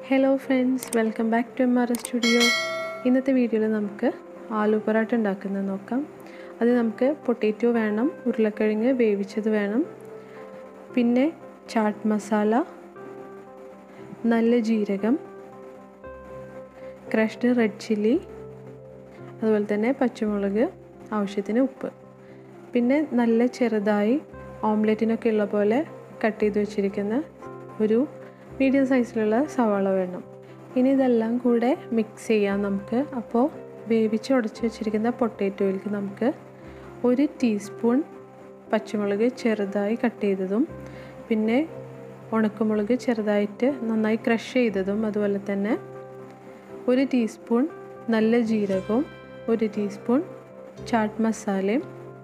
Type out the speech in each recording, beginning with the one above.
hello friends welcome back to M R studio ഇന്നത്തെ വീഡിയോയിൽ നമുക്ക് ആലു പൊറാട്ട ഉണ്ടാക്കുന്നത് നോക്കാം അത് നമുക്ക് പൊട്ടേറ്റോ വേണം ഉരുളക്കിഴങ്ങ് വേവിച്ചത് വേണം പിന്നെ ചാട്ട് മസാല നല്ല ജീരകം ക്രഷ്ഡ് റെഡ് ചില്ലി അതുപോലെ തന്നെ പച്ചമുളക് ആവശ്യത്തിന് ഉപ്പ് പിന്നെ നല്ല ചെറുതായി ഓംലെറ്റിനൊക്കെ ഉള്ള പോലെ കട്ട് ചെയ്ത് വെച്ചിരിക്കുന്ന ഒരു മീഡിയം സൈസിലുള്ള സവാള വേണം ഇനി ഇതെല്ലാം കൂടെ മിക്സ് ചെയ്യാം നമുക്ക് അപ്പോൾ വേവിച്ച് ഉടച്ച് വെച്ചിരിക്കുന്ന പൊട്ടേറ്റോയിലേക്ക് നമുക്ക് ഒരു ടീസ്പൂൺ പച്ചമുളക് ചെറുതായി കട്ട് ചെയ്തതും പിന്നെ ഉണക്കമുളക് ചെറുതായിട്ട് നന്നായി ക്രഷ് ചെയ്തതും അതുപോലെ തന്നെ ഒരു ടീസ്പൂൺ നല്ല ജീരകവും ഒരു ടീസ്പൂൺ ചാട്ട് മസാലയും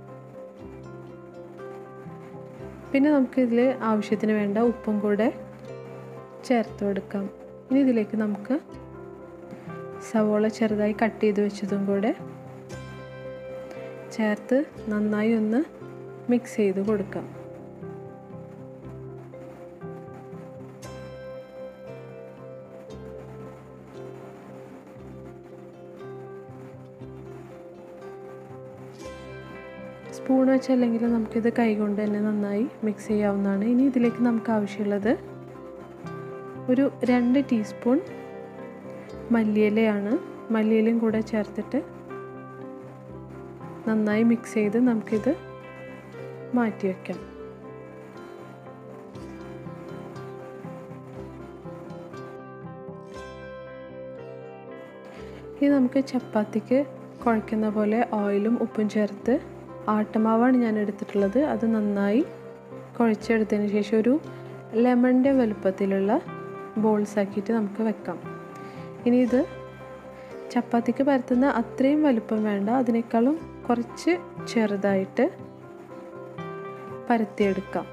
പിന്നെ നമുക്കിതിൽ ആവശ്യത്തിന് വേണ്ട ഉപ്പും കൂടെ ചേർത്ത് കൊടുക്കാം ഇനി ഇതിലേക്ക് നമുക്ക് സവോള ചെറുതായി കട്ട് ചെയ്ത് വെച്ചതും കൂടെ ചേർത്ത് നന്നായി ഒന്ന് മിക്സ് ചെയ്ത് കൊടുക്കാം സ്പൂൺ വെച്ചല്ലെങ്കിൽ നമുക്കിത് കൈകൊണ്ട് തന്നെ നന്നായി മിക്സ് ചെയ്യാവുന്നതാണ് ഇനി ഇതിലേക്ക് നമുക്ക് ആവശ്യമുള്ളത് ഒരു രണ്ട് ടീസ്പൂൺ മല്ലിയിലയാണ് മല്ലിയിലയും കൂടെ ചേർത്തിട്ട് നന്നായി മിക്സ് ചെയ്ത് നമുക്കിത് മാറ്റി വയ്ക്കാം ഇനി നമുക്ക് ചപ്പാത്തിക്ക് കുഴയ്ക്കുന്ന പോലെ ഓയിലും ഉപ്പും ചേർത്ത് ആട്ടമാവാണ് ഞാൻ എടുത്തിട്ടുള്ളത് അത് നന്നായി കുഴച്ചെടുത്തതിന് ശേഷം ഒരു ലെമണിൻ്റെ വലുപ്പത്തിലുള്ള ബോൾസ് ആക്കിയിട്ട് നമുക്ക് വെക്കാം ഇനി ഇത് ചപ്പാത്തിക്ക് പരത്തുന്ന അത്രയും വലുപ്പം വേണ്ട അതിനേക്കാളും കുറച്ച് ചെറുതായിട്ട് പരത്തിയെടുക്കാം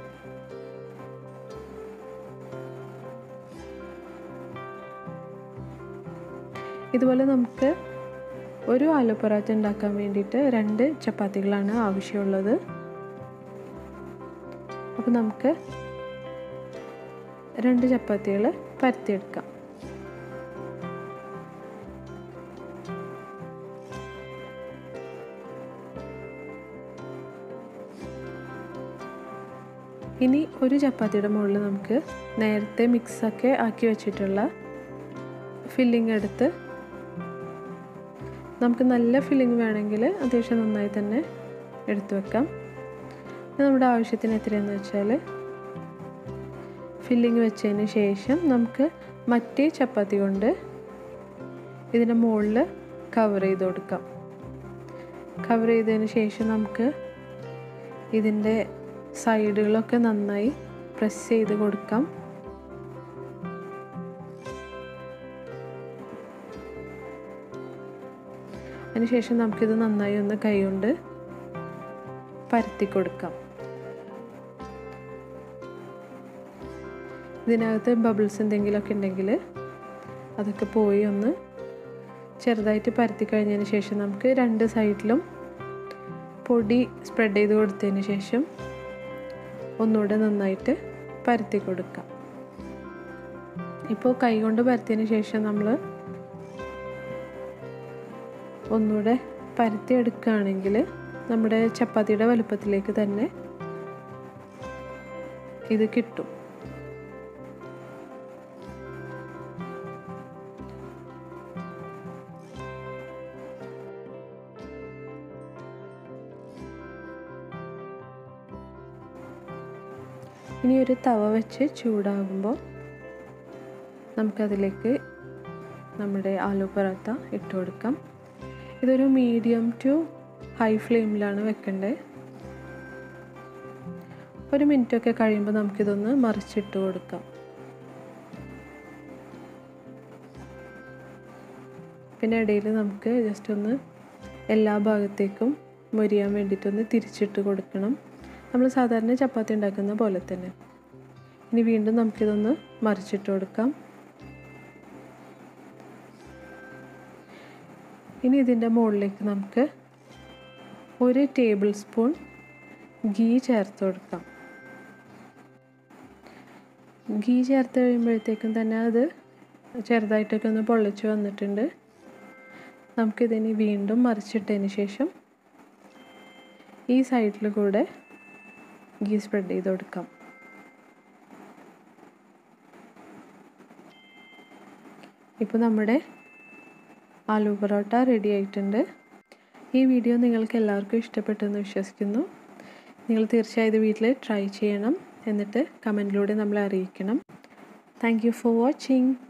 ഇതുപോലെ നമുക്ക് ഒരു ആലു പൊറാറ്റ ഉണ്ടാക്കാൻ വേണ്ടിയിട്ട് രണ്ട് ചപ്പാത്തികളാണ് ആവശ്യമുള്ളത് അപ്പോൾ നമുക്ക് രണ്ട് ചപ്പാത്തികൾ പരത്തിയെടുക്കാം ഇനി ഒരു ചപ്പാത്തിയുടെ മുകളിൽ നമുക്ക് നേരത്തെ മിക്സൊക്കെ ആക്കി വെച്ചിട്ടുള്ള ഫില്ലിംഗ് എടുത്ത് നമുക്ക് നല്ല ഫില്ലിംഗ് വേണമെങ്കിൽ അത്യാവശ്യം നന്നായി തന്നെ എടുത്തു വെക്കാം നമ്മുടെ ആവശ്യത്തിന് എത്രയെന്ന് വെച്ചാൽ ഫില്ലിംഗ് വെച്ചതിന് ശേഷം നമുക്ക് മറ്റേ ചപ്പാത്തി കൊണ്ട് ഇതിൻ്റെ മുകളിൽ കവർ ചെയ്ത് കൊടുക്കാം കവർ ചെയ്തതിന് ശേഷം നമുക്ക് ഇതിൻ്റെ സൈഡുകളൊക്കെ നന്നായി പ്രസ് ചെയ്ത് കൊടുക്കാം അതിനുശേഷം നമുക്കിത് നന്നായി ഒന്ന് കൈകൊണ്ട് പരത്തി കൊടുക്കാം ഇതിനകത്ത് ബബിൾസ് എന്തെങ്കിലുമൊക്കെ ഉണ്ടെങ്കിൽ അതൊക്കെ പോയി ഒന്ന് ചെറുതായിട്ട് പരത്തി കഴിഞ്ഞതിന് ശേഷം നമുക്ക് രണ്ട് സൈഡിലും പൊടി സ്പ്രെഡ് ചെയ്ത് കൊടുത്തതിന് ശേഷം ഒന്നുകൂടെ നന്നായിട്ട് പരത്തി കൊടുക്കാം ഇപ്പോൾ കൈ കൊണ്ട് പരത്തിയതിന് ശേഷം നമ്മൾ ഒന്നുകൂടെ പരത്തി എടുക്കുകയാണെങ്കിൽ നമ്മുടെ ചപ്പാത്തിയുടെ വലുപ്പത്തിലേക്ക് തന്നെ ഇത് കിട്ടും ഇനി ഒരു തവ വെച്ച് ചൂടാകുമ്പോൾ നമുക്കതിലേക്ക് നമ്മുടെ ആലു പൊറോത്ത ഇട്ട് കൊടുക്കാം ഇതൊരു മീഡിയം ടു ഹൈ ഫ്ലെയിമിലാണ് വെക്കേണ്ടത് ഒരു മിനിറ്റൊക്കെ കഴിയുമ്പോൾ നമുക്കിതൊന്ന് മറിച്ചിട്ട് കൊടുക്കാം പിന്നെ ഇടയിൽ നമുക്ക് ജസ്റ്റ് ഒന്ന് എല്ലാ ഭാഗത്തേക്കും മൊരിയാൻ വേണ്ടിയിട്ടൊന്ന് തിരിച്ചിട്ട് കൊടുക്കണം നമ്മൾ സാധാരണ ചപ്പാത്തി ഉണ്ടാക്കുന്ന പോലെ തന്നെ ഇനി വീണ്ടും നമുക്കിതൊന്ന് മറിച്ചിട്ട് കൊടുക്കാം ഇനി ഇതിൻ്റെ മുകളിലേക്ക് നമുക്ക് ഒരു ടേബിൾ സ്പൂൺ ഗീ ചേർത്ത് കൊടുക്കാം ഗീ ചേർത്ത് കഴിയുമ്പോഴത്തേക്കും തന്നെ അത് ചെറുതായിട്ടൊക്കെ ഒന്ന് പൊള്ളിച്ച് വന്നിട്ടുണ്ട് നമുക്കിതിനി വീണ്ടും മറിച്ചിട്ടതിന് ശേഷം ഈ സൈഡിൽ കൂടെ ഗീ സ്പ്രെഡ് ചെയ്ത് കൊടുക്കാം ഇപ്പോൾ നമ്മുടെ ആലു പൊറോട്ട റെഡി ആയിട്ടുണ്ട് ഈ വീഡിയോ നിങ്ങൾക്ക് എല്ലാവർക്കും ഇഷ്ടപ്പെട്ടെന്ന് വിശ്വസിക്കുന്നു നിങ്ങൾ തീർച്ചയായും ഇത് വീട്ടിൽ ട്രൈ ചെയ്യണം എന്നിട്ട് കമൻറ്റിലൂടെ നമ്മളെ അറിയിക്കണം താങ്ക് യു ഫോർ വാച്ചിങ്